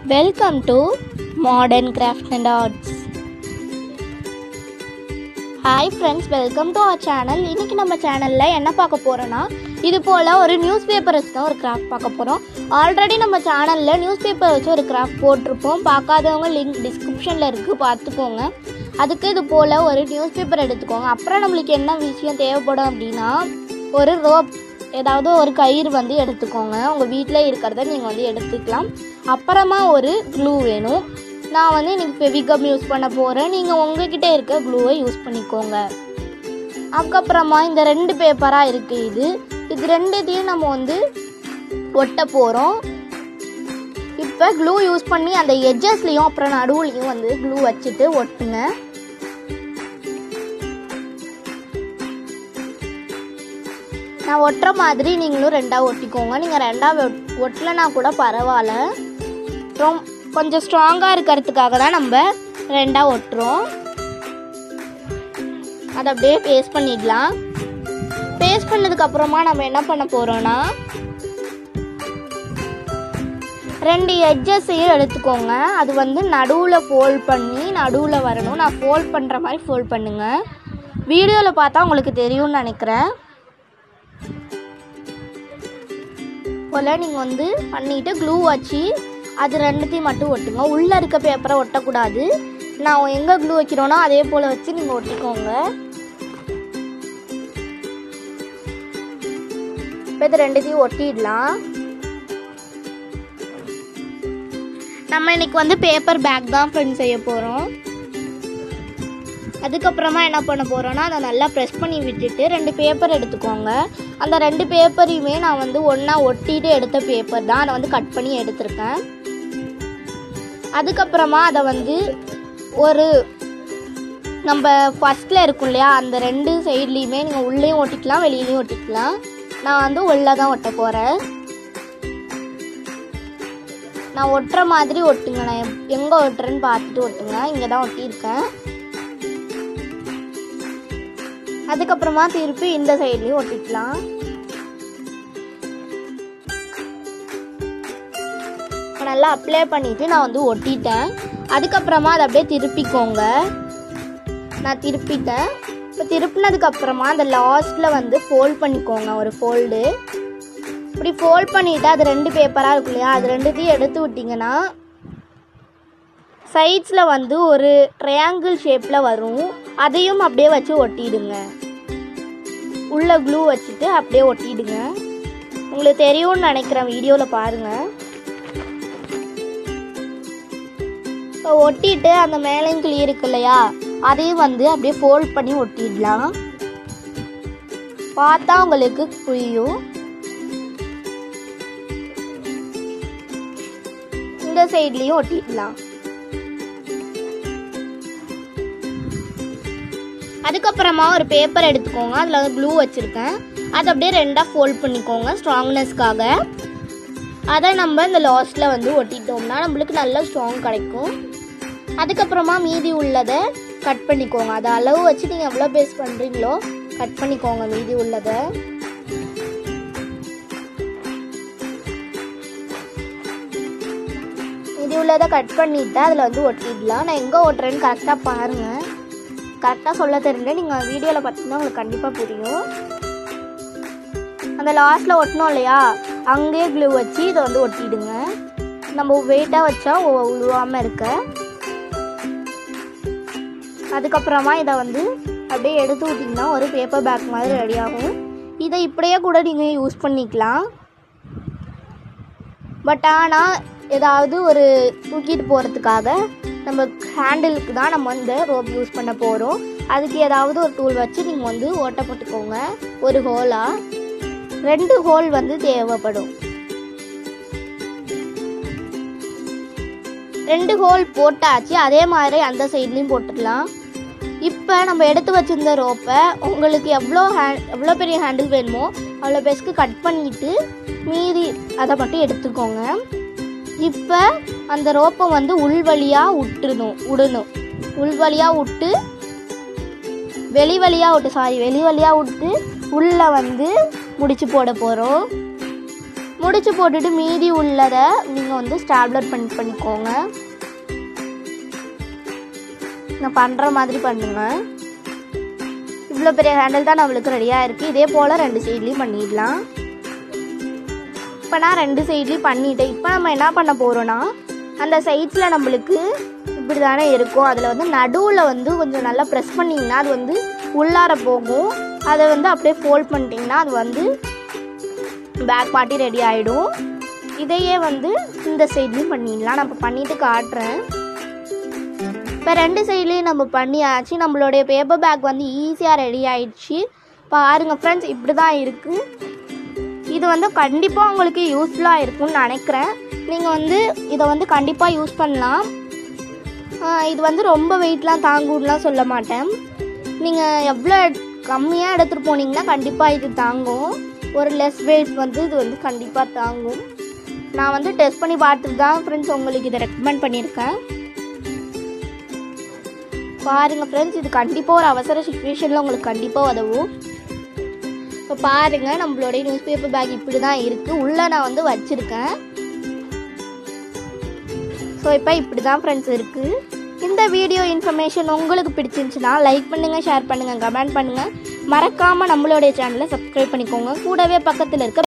welcome to modern craft and arts hi friends welcome to our channel இன்னைக்கு நம்ம சேனலில் என்ன பார்க்க போகிறோன்னா இது போல் ஒரு நியூஸ் பேப்பர் வச்சு தான் ஒரு கிராஃப்ட் பார்க்க போகிறோம் ஆல்ரெடி நம்ம சேனலில் நியூஸ் பேப்பர் வச்சு ஒரு கிராஃப்ட் போட்டிருப்போம் பார்க்காதவங்க லிங்க் டிஸ்கிரிப்ஷனில் இருக்குது பார்த்துக்கோங்க அதுக்கு இது போல் ஒரு நியூஸ் பேப்பர் எடுத்துக்கோங்க அப்புறம் நம்மளுக்கு என்ன விஷயம் தேவைப்படும் அப்படின்னா ஒரு ரோப் ஏதாவது ஒரு கயிறு வந்து எடுத்துக்கோங்க உங்கள் வீட்டில் இருக்கிறத நீங்கள் வந்து எடுத்துக்கலாம் அப்புறமா ஒரு க்ளூ வேணும் நான் வந்து இன்னைக்கு ஃபெவிகம் யூஸ் பண்ண போகிறேன் நீங்கள் உங்ககிட்ட இருக்க க்ளூவை யூஸ் பண்ணிக்கோங்க அதுக்கப்புறமா இந்த ரெண்டு பேப்பராக இருக்குது இது இது ரெண்டுத்தையும் நம்ம வந்து ஒட்ட போகிறோம் இப்போ க்ளூ யூஸ் பண்ணி அந்த எட்ஜஸ்லேயும் அப்புறம் நடுவுலையும் வந்து க்ளூ வச்சுட்டு ஒட்டுங்க நான் ஒட்டுற மாதிரி நீங்களும் ரெண்டாக ஒட்டிக்கோங்க நீங்கள் ரெண்டாக ஒட்டலைனா கூட பரவாயில்ல ரொம் கொஞ்சம் ஸ்ட்ராங்காக இருக்கிறதுக்காக தான் நம்ம ரெண்டாக ஒட்டுறோம் அதை அப்படியே பேஸ்ட் பண்ணிடலாம் பேஸ்ட் பண்ணதுக்கு அப்புறமா நம்ம என்ன பண்ண போகிறோம்னா ரெண்டு எட்ஜஸையும் எடுத்துக்கோங்க அது வந்து நடுவில் ஃபோல்ட் பண்ணி நடுவில் வரணும் நான் ஃபோல்ட் பண்ணுற மாதிரி ஃபோல்ட் பண்ணுங்க வீடியோவில் பார்த்தா உங்களுக்கு தெரியும்னு நினைக்கிறேன் போல் நீங்கள் வந்து பண்ணிவிட்டு க்ளூ வச்சு அது ரெண்டுத்தையும் மட்டும் ஒட்டுங்க உள்ளே இருக்க பேப்பரை ஒட்டக்கூடாது நான் எங்கே க்ளூ வைக்கிறோனோ அதே போல் வச்சு நீங்கள் ஒட்டிக்கோங்க இப்போ இது ரெண்டுத்தையும் ஒட்டிடலாம் நம்ம இன்னைக்கு வந்து பேப்பர் பேக் தான் ஃப்ரெண்ட் செய்ய போகிறோம் அதுக்கப்புறமா என்ன பண்ண போகிறோன்னா அதை நல்லா ப்ரெஸ் பண்ணி விட்டுட்டு ரெண்டு பேப்பர் எடுத்துக்கோங்க அந்த ரெண்டு பேப்பரையுமே நான் வந்து ஒன்றா ஒட்டிட்டு எடுத்த பேப்பர் தான் அதை வந்து கட் பண்ணி எடுத்திருக்கேன் அதுக்கப்புறமா அதை வந்து ஒரு நம்ம ஃபஸ்ட்டில் இருக்கும் இல்லையா அந்த ரெண்டு சைட்லேயுமே நீங்கள் உள்ளேயும் ஒட்டிக்கலாம் வெளியிலையும் ஒட்டிக்கலாம் நான் வந்து உள்ளே தான் ஒட்ட போகிறேன் நான் ஒட்டுற மாதிரி ஒட்டுங்க நான் எப்- எங்கே ஒட்டுறேன்னு பார்த்துட்டு ஒட்டுங்க இங்கே தான் ஒட்டியிருக்கேன் அதுக்கப்புறமா திருப்பி இந்த சைட்லேயும் ஒட்டிக்கலாம் நல்லா அப்ளை பண்ணிட்டு நான் வந்து ஒட்டிட்டேன் அதுக்கப்புறமா அதை அப்படியே திருப்பிக்கோங்க நான் திருப்பிட்டேன் இப்போ திருப்பினதுக்கு அப்புறமா அந்த லாஸ்ட்டில் வந்து ஃபோல்ட் பண்ணிக்கோங்க ஒரு ஃபோல்டு இப்படி ஃபோல்ட் பண்ணிவிட்டு அது ரெண்டு பேப்பராக இருக்கும் இல்லையா அது ரெண்டுத்தையும் எடுத்து விட்டிங்கன்னா சைட்ஸில் வந்து ஒரு ட்ரையாங்கிள் ஷேப்பில் வரும் அதையும் அப்படியே வச்சு ஒட்டிடுங்க உள்ள க்ளூ வச்சுட்டு அப்படியே ஒட்டிடுங்க உங்களுக்கு தெரியும்னு நினைக்கிறேன் வீடியோவில் பாருங்கள் இப்போ ஒட்டிட்டு அந்த மேலேயும் கிளி இருக்கு இல்லையா அதையும் வந்து அப்படியே ஃபோல்ட் பண்ணி ஒட்டிடலாம் பார்த்தா உங்களுக்கு புரியும் இந்த சைட்லேயும் ஒட்டிடலாம் அதுக்கப்புறமா ஒரு பேப்பர் எடுத்துக்கோங்க அதில் வந்து க்ளூ வச்சுருக்கேன் அதை அப்படியே ரெண்டாக ஃபோல்ட் பண்ணிக்கோங்க ஸ்ட்ராங்னஸ்க்காக அதை நம்ம இந்த லாஸ்ட்டில் வந்து ஒட்டிட்டோம்னா நம்மளுக்கு நல்ல ஸ்ட்ராங் கிடைக்கும் அதுக்கப்புறமா மீதி உள்ளதை கட் பண்ணிக்கோங்க அதை அளவு வச்சு நீங்கள் எவ்வளோ பேஸ் பண்ணுறீங்களோ கட் பண்ணிக்கோங்க மீதி உள்ளதை மீதி உள்ளதை கட் பண்ணிவிட்டு அதில் வந்து ஒட்டிடலாம் நான் எங்கே ஓட்டுறேன்னு கரெக்டாக பாருங்கள் கரெக்டாக சொல்ல தெரியல நீங்கள் வீடியோவில் பார்த்தீங்கன்னா உங்களுக்கு கண்டிப்பாக புரியும் அந்த லாஸ்ட்டில் ஒட்டணும் இல்லையா அங்கேயே க்ளூ வச்சு இதை வந்து ஒட்டிடுங்க நம்ம வெயிட்டாக வச்சா உ- உழுவாமல் இருக்க அதுக்கப்புறமா இதை வந்து அப்படியே எடுத்து விட்டிங்கன்னா ஒரு பேப்பர் பேக் மாதிரி ரெடி ஆகும் இதை இப்படியே கூட நீங்கள் யூஸ் பண்ணிக்கலாம் பட் ஆனால் ஏதாவது ஒரு தூக்கிட்டு போகிறதுக்காக நம்ம ஹேண்டிலுக்கு தான் நம்ம இந்த ரோப் யூஸ் பண்ண போகிறோம் அதுக்கு ஏதாவது ஒரு டூல் வச்சு நீங்கள் வந்து ஓட்ட போட்டுக்கோங்க ஒரு ஹோலாக ரெண்டு ஹோல் வந்து தேவைப்படும் ரெண்டு ஹோல் போட்டாச்சு அதே மாதிரி அந்த சைட்லேயும் போட்டுடலாம் இப்போ நம்ம எடுத்து வச்சிருந்த ரோப்பை உங்களுக்கு எவ்வளோ ஹேண்ட் எவ்வளோ பெரிய ஹேண்டில் வேணுமோ அவ்வளோ பெஸ்க்கு கட் பண்ணிட்டு மீதி அதை மட்டும் எடுத்துக்கோங்க இப்போ அந்த ரோப்பை வந்து உள் வழியாக விட்டுணும் விடணும் உள் வழியாக விட்டு வெளி வழியாக விட்டு சாரி வெளி வழியாக விட்டு உள்ளே வந்து முடிச்சு போட போகிறோம் முடிச்சு போட்டுட்டு மீதி உள்ளதை நீங்கள் வந்து ஸ்டாப்லர் பண்ணி பண்ணிக்கோங்க நான் பண்ணுற மாதிரி பண்ணுங்க இவ்வளோ பெரிய ஹேண்டில் தான் நம்மளுக்கு ரெடியாக இருக்குது இதே போல் ரெண்டு சைட்லேயும் பண்ணிடலாம் இப்போ நான் ரெண்டு சைட்லேயும் பண்ணிட்டேன் இப்போ நம்ம என்ன பண்ண போகிறோன்னா அந்த சைட்ஸில் நம்மளுக்கு இப்படி தானே இருக்கும் அதில் வந்து நடுவில் வந்து கொஞ்சம் நல்லா ப்ரெஸ் பண்ணிங்கன்னா அது வந்து உள்ளார போகும் அதை வந்து அப்படியே ஃபோல்ட் பண்ணிட்டீங்கன்னா அது வந்து பேக் பார்ட்டி ரெடி ஆகிடும் இதையே வந்து இந்த சைட்லேயும் பண்ணிடலாம் நான் இப்போ பண்ணிட்டு காட்டுறேன் இப்போ ரெண்டு சைட்லேயும் நம்ம பண்ணியாச்சு நம்மளுடைய பேப்பர் பேக் வந்து ஈஸியாக ரெடி ஆயிடுச்சு பாருங்க ஃப்ரெண்ட்ஸ் இப்படி தான் இருக்குது இது வந்து கண்டிப்பாக உங்களுக்கு யூஸ்ஃபுல்லாக இருக்கும்னு நினைக்கிறேன் நீங்கள் வந்து இதை வந்து கண்டிப்பாக யூஸ் பண்ணலாம் ஆஹ் இது வந்து ரொம்ப வெயிட்லாம் தாங்கும்லாம் சொல்ல மாட்டேன் நீங்கள் எவ்வளோ கம்மியாக எடுத்துகிட்டு போனீங்கன்னா கண்டிப்பாக இது தாங்கும் ஒரு லெஸ் வெயிட் வந்து இது வந்து கண்டிப்பாக தாங்கும் நான் வந்து டெஸ்ட் பண்ணி பார்த்துட்டு தான் ஃப்ரெண்ட்ஸ் உங்களுக்கு இதை ரெக்கமெண்ட் பண்ணியிருக்கேன் பாருங்கள் ஃப்ரெண்ட்ஸ் இது கண்டிப்பாக ஒரு அவசர சுச்சுவேஷனில் உங்களுக்கு கண்டிப்பாக உதவும் இப்போ பாருங்கள் நம்மளுடைய நியூஸ் பேப்பர் பேக் இப்படி தான் இருக்குது உள்ளே நான் வந்து வச்சுருக்கேன் ஸோ இப்போ இப்படி தான் ஃப்ரெண்ட்ஸ் இருக்குது இந்த வீடியோ இன்ஃபர்மேஷன் உங்களுக்கு பிடிச்சிருந்துச்சுன்னா லைக் பண்ணுங்கள் ஷேர் பண்ணுங்கள் கமெண்ட் பண்ணுங்கள் மறக்காமல் நம்மளுடைய சேனலை சப்ஸ்கிரைப் பண்ணிக்கோங்க கூடவே பக்கத்தில் இருக்க